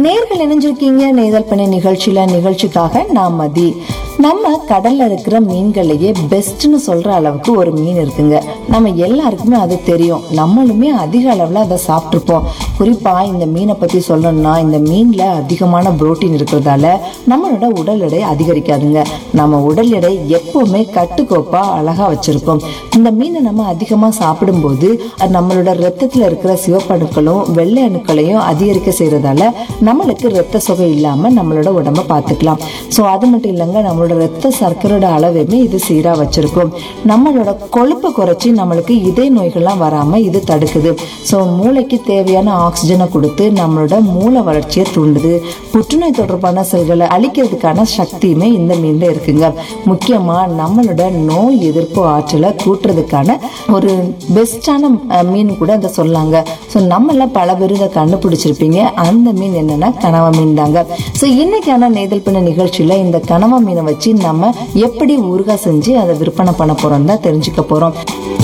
நேர்கள் இணைஞ்சிருக்கீங்க நெய்தல் பண்ணி நிகழ்ச்சியில நிகழ்ச்சிக்காக நான் மதி நம்ம கடல்ல இருக்கிற மீன்கள்லயே பெஸ்ட்னு சொல்ற அளவுக்கு ஒரு மீன் இருக்குங்க நம்ம எல்லாருக்குமே அது தெரியும் நம்மளுமே அதிக அளவுல அதை சாப்பிட்டுருப்போம் குறிப்பா இந்த மீனை பத்தி சொல்லணும்னா இந்த மீன்ல அதிகமான புரோட்டீன் இருக்கிறதால நம்மளோட உடல் எடை அதிகரிக்காதுங்க நம்ம உடல் எடை எப்பவுமே கட்டுக்கோப்பா அழகா வச்சிருக்கோம் இந்த மீனை நம்ம அதிகமா சாப்பிடும்போது அது நம்மளோட ரத்தத்துல இருக்கிற சிவப்பணுக்களும் வெள்ளை அணுக்களையும் அதிகரிக்க செய்யறதால நம்மளுக்கு ரத்த சுகை இல்லாம நம்மளோட உடம்ப பார்த்துக்கலாம் ஸோ அது மட்டும் இல்லைங்க நம்மளோட ரத்த சர்க்கரையோட அளவுமே இது சீரா வச்சிருக்கும் நம்மளோட கொழுப்பை குறைச்சி நம்மளுக்கு இதய நோய்கள்லாம் வராம இது தடுக்குது ஸோ மூளைக்கு தேவையான ஆக்சிஜனை கொடுத்து நம்மளோட மூளை வளர்ச்சியை தூண்டுது புற்றுநோய் தொடர்பான செல்களை அழிக்கிறதுக்கான சக்தியுமே இந்த மீன்ல இருக்குங்க முக்கியமா நம்மளோட நோய் எதிர்ப்பு ஆற்றலை கூட்டுறதுக்கான ஒரு பெஸ்டான மீன் கூட அதை சொல்லாங்க ஸோ நம்மள பல பேர் இதை கண்டுபிடிச்சிருப்பீங்க அந்த மீன் என்னன்னா கனவா மீன் தாங்க ஸோ இன்னைக்கான நெய்தல் பண்ண நிகழ்ச்சியில இந்த கனவா மீனை வச்சு நம்ம எப்படி ஊறுகாய் செஞ்சு அதை விற்பனை பண்ண போறோம் தான் தெரிஞ்சுக்க போறோம்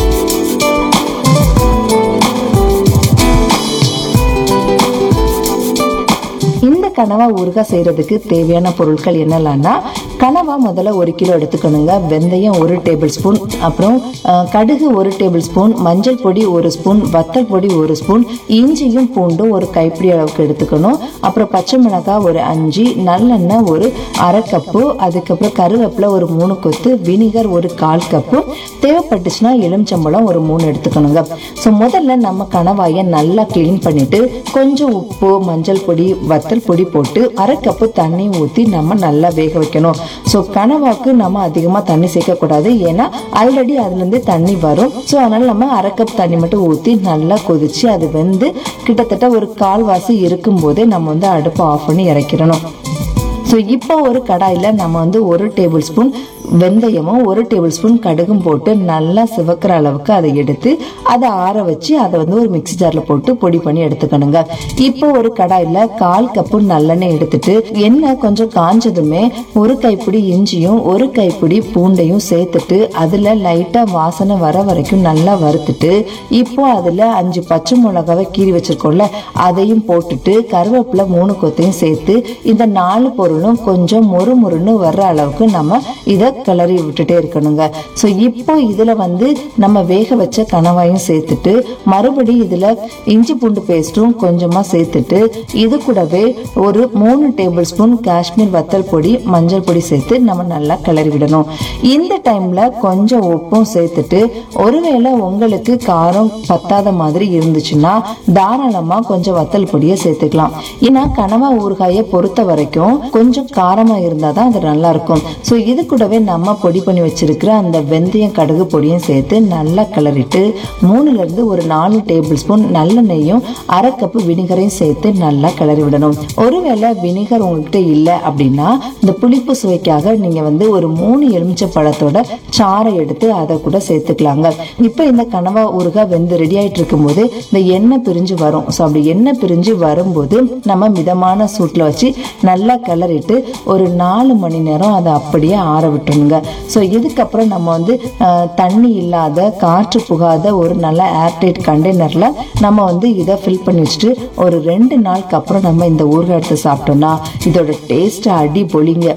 இந்த கனவா ஊறுகாய் செய்யறதுக்கு தேவையான பொருட்கள் என்னெல்லாம்னா கனவா முதல்ல ஒரு கிலோ எடுத்துக்கணுங்க வெந்தயம் ஒரு டேபிள் ஸ்பூன் அப்புறம் அஹ், கடுகு ஒரு டேபிள் ஸ்பூன் மஞ்சள் பொடி ஒரு ஸ்பூன் வத்தல் பொடி ஒரு ஸ்பூன் இஞ்சியும் பூண்டும் ஒரு கைப்பிடி அளவுக்கு எடுத்துக்கணும் அப்புறம் பச்சை மிளகாய் ஒரு அஞ்சு நல்லெண்ணெய் ஒரு அரை கப்பு அதுக்கப்புறம் கருவேப்பிலை ஒரு மூணு கொத்து வினிகர் ஒரு கால் கப்பு தேவைப்பட்டுச்சுன்னா எலுமிச்சம்பழம் ஒரு மூணு எடுத்துக்கணுங்க ஸோ முதல்ல நம்ம கணவாயை நல்லா க்ளீன் பண்ணிட்டு கொஞ்சம் உப்பு மஞ்சள் பொடி வத்தல் பொடி போட்டு அரை கப்பு தண்ணி ஊற்றி நம்ம நல்லா வேக வைக்கணும் ஸோ கனவாக்கு நம்ம அதிகமாக தண்ணி சேர்க்கக்கூடாது ஏன்னா ஆல்ரெடி அதுலேருந்து தண்ணி வரும் ஸோ அதனால நம்ம அரை கப் தண்ணி மட்டும் ஊற்றி நல்லா கொதிச்சு அது வெந்து கிட்டத்தட்ட ஒரு கால்வாசி இருக்கும்போதே நம்ம வந்து அடுப்பை ஆஃப் பண்ணி இறக்கிடணும் ஸோ இப்போ ஒரு கடாயில் நம்ம வந்து ஒரு டேபிள் ஸ்பூன் வெந்தயமும் ஒரு டேபிள் ஸ்பூன் கடுகும் போட்டு நல்லா சிவக்கிற அளவுக்கு அதை எடுத்து அதை ஆற வச்சு அதை வந்து ஒரு மிக்ஸி ஜாரில் போட்டு பொடி பண்ணி எடுத்துக்கணுங்க இப்போ ஒரு கடாயில் கால் கப்பு நல்லெண்ணெய் எடுத்துட்டு எண்ணெய் கொஞ்சம் காஞ்சதுமே ஒரு கைப்பிடி இஞ்சியும் ஒரு கைப்பிடி பூண்டையும் சேர்த்துட்டு அதில் லைட்டாக வாசனை வர வரைக்கும் நல்லா வறுத்துட்டு இப்போ அதில் அஞ்சு பச்சை மிளகாவை கீறி வச்சிருக்கோம்ல அதையும் போட்டுட்டு கருவேப்பிலை மூணு கொத்தையும் சேர்த்து இந்த நாலு பொருளும் கொஞ்சம் மொறு மொறுன்னு வர்ற அளவுக்கு நம்ம இதை கிளறி விட்டுட்டே இருக்கணுங்க ஸோ இப்போ இதில் வந்து நம்ம வேக வச்ச கணவாயும் சேர்த்துட்டு மறுபடி இதில் இஞ்சி பூண்டு பேஸ்ட்டும் கொஞ்சமாக சேர்த்துட்டு இது கூடவே ஒரு மூணு டேபிள் ஸ்பூன் காஷ்மீர் வத்தல் பொடி மஞ்சள் பொடி சேர்த்து நம்ம நல்லா கிளறி விடணும் இந்த டைமில் கொஞ்சம் உப்பும் சேர்த்துட்டு ஒருவேளை உங்களுக்கு காரம் பத்தாத மாதிரி இருந்துச்சுன்னா தாராளமாக கொஞ்சம் வத்தல் பொடியை சேர்த்துக்கலாம் ஏன்னா கனவா ஊறுகாயை பொறுத்த வரைக்கும் கொஞ்சம் காரமாக இருந்தால் தான் அது நல்லா இருக்கும் ஸோ இது கூடவே நம்ம பொடி பண்ணி வச்சிருக்கிற அந்த வெந்தயம் கடுகு பொடியும் சேர்த்து நல்லா கிளறிட்டு மூணுல இருந்து ஒரு நாலு டேபிள் ஸ்பூன் நல்லெண்ணெயும் அரை கப்பு வினிகரையும் சேர்த்து நல்லா கிளறி விடணும் ஒருவேளை வினிகர் உங்ககிட்ட இல்லை அப்படின்னா இந்த புளிப்பு சுவைக்காக நீங்க வந்து ஒரு மூணு எலுமிச்சை பழத்தோட சாறை எடுத்து அதை கூட சேர்த்துக்கலாங்க இப்போ இந்த கனவா ஊறுகாய் வெந்து ரெடி ஆயிட்டு இருக்கும்போது இந்த எண்ணெய் பிரிஞ்சு வரும் ஸோ அப்படி எண்ணெய் பிரிஞ்சு வரும்போது நம்ம மிதமான சூட்டில் வச்சு நல்லா கிளறிட்டு ஒரு நாலு மணி நேரம் அதை அப்படியே ஆற விட்டுருங்க ஸோ இதுக்கப்புறம் நம்ம வந்து அஹ், தண்ணி இல்லாத காற்று புகாத ஒரு நல்ல ஏர்டைட் கண்டெய்னரில் நம்ம வந்து இதை ஃபில் பண்ணி வச்சுட்டு ஒரு ரெண்டு நாளுக்கு அப்புறம் நம்ம இந்த ஊறுகாய் எடுத்து சாப்பிட்டோம்னா இதோட டேஸ்ட் அடி பொலிங்க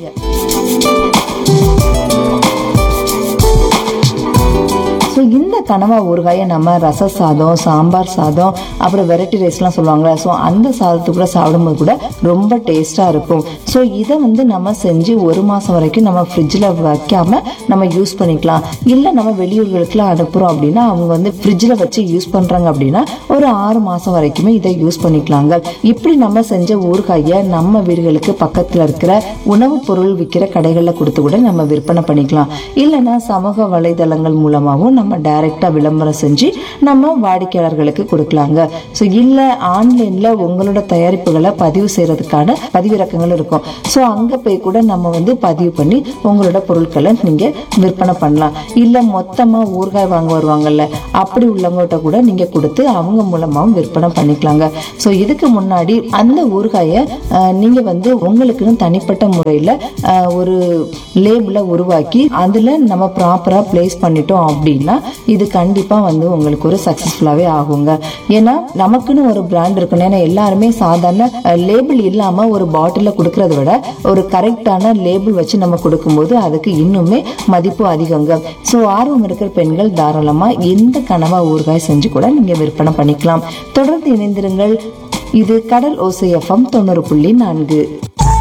ஸோ இந்த கனவா ஊறுகாயை நம்ம ரச சாதம் சாம்பார் சாதம் அப்புறம் வெரைட்டி ரைஸ்லாம் சொல்லுவாங்கள்ல ஸோ அந்த சாதத்து கூட சாப்பிடும்போது கூட ரொம்ப டேஸ்ட்டாக இருக்கும் ஸோ இதை வந்து நம்ம செஞ்சு ஒரு மாதம் வரைக்கும் நம்ம ஃப்ரிட்ஜில் வைக்காம நம்ம யூஸ் பண்ணிக்கலாம் இல்லை நம்ம வெளியூர்களுக்குலாம் அனுப்புகிறோம் அப்படின்னா அவங்க வந்து ஃப்ரிட்ஜில் வச்சு யூஸ் பண்ணுறாங்க அப்படின்னா ஒரு ஆறு மாதம் வரைக்குமே இதை யூஸ் பண்ணிக்கலாங்க இப்படி நம்ம செஞ்ச ஊறுகாயை நம்ம வீடுகளுக்கு பக்கத்தில் இருக்கிற உணவுப் பொருள் விற்கிற கடைகளில் கொடுத்து கூட நம்ம விற்பனை பண்ணிக்கலாம் இல்லைன்னா சமூக வலைதளங்கள் மூலமாகவும் நம்ம டைரெக்டாக விளம்பரம் செஞ்சு நம்ம வாடிக்கையாளர்களுக்கு கொடுக்கலாங்க ஸோ இல்லை ஆன்லைனில் உங்களோட தயாரிப்புகளை பதிவு செய்கிறதுக்கான பதிவிறக்கங்கள் இருக்கும் ஸோ அங்கே போய் கூட நம்ம வந்து பதிவு பண்ணி உங்களோட பொருட்களை நீங்கள் விற்பனை பண்ணலாம் இல்லை மொத்தமாக ஊறுகாய் வாங்க வருவாங்கல்ல அப்படி உள்ளவங்ககிட்ட கூட நீங்கள் கொடுத்து அவங்க மூலமாகவும் விற்பனை பண்ணிக்கலாங்க ஸோ இதுக்கு முன்னாடி அந்த ஊறுகாயை நீங்கள் வந்து உங்களுக்குன்னு தனிப்பட்ட முறையில் ஒரு லேபிளை உருவாக்கி அதில் நம்ம ப்ராப்பராக ப்ளேஸ் பண்ணிட்டோம் அப்படின்னா இது கண்டிப்பா வந்து உங்களுக்கு ஒரு சக்சஸ்ஃபுல்லாவே ஆகுங்க ஏன்னா நமக்குன்னு ஒரு பிராண்ட் இருக்கணும் ஏன்னா எல்லாருமே சாதாரண லேபிள் இல்லாம ஒரு பாட்டில கொடுக்கறத விட ஒரு கரெக்டான லேபிள் வச்சு நம்ம கொடுக்கும்போது அதுக்கு இன்னுமே மதிப்பு அதிகங்க ஸோ ஆர்வம் இருக்கிற பெண்கள் தாராளமா எந்த கனவா ஊறுகாய் செஞ்சு கூட நீங்க விற்பனை பண்ணிக்கலாம் தொடர்ந்து இணைந்திருங்கள் இது கடல் ஓசை எஃப்எம் தொண்ணூறு புள்ளி நான்கு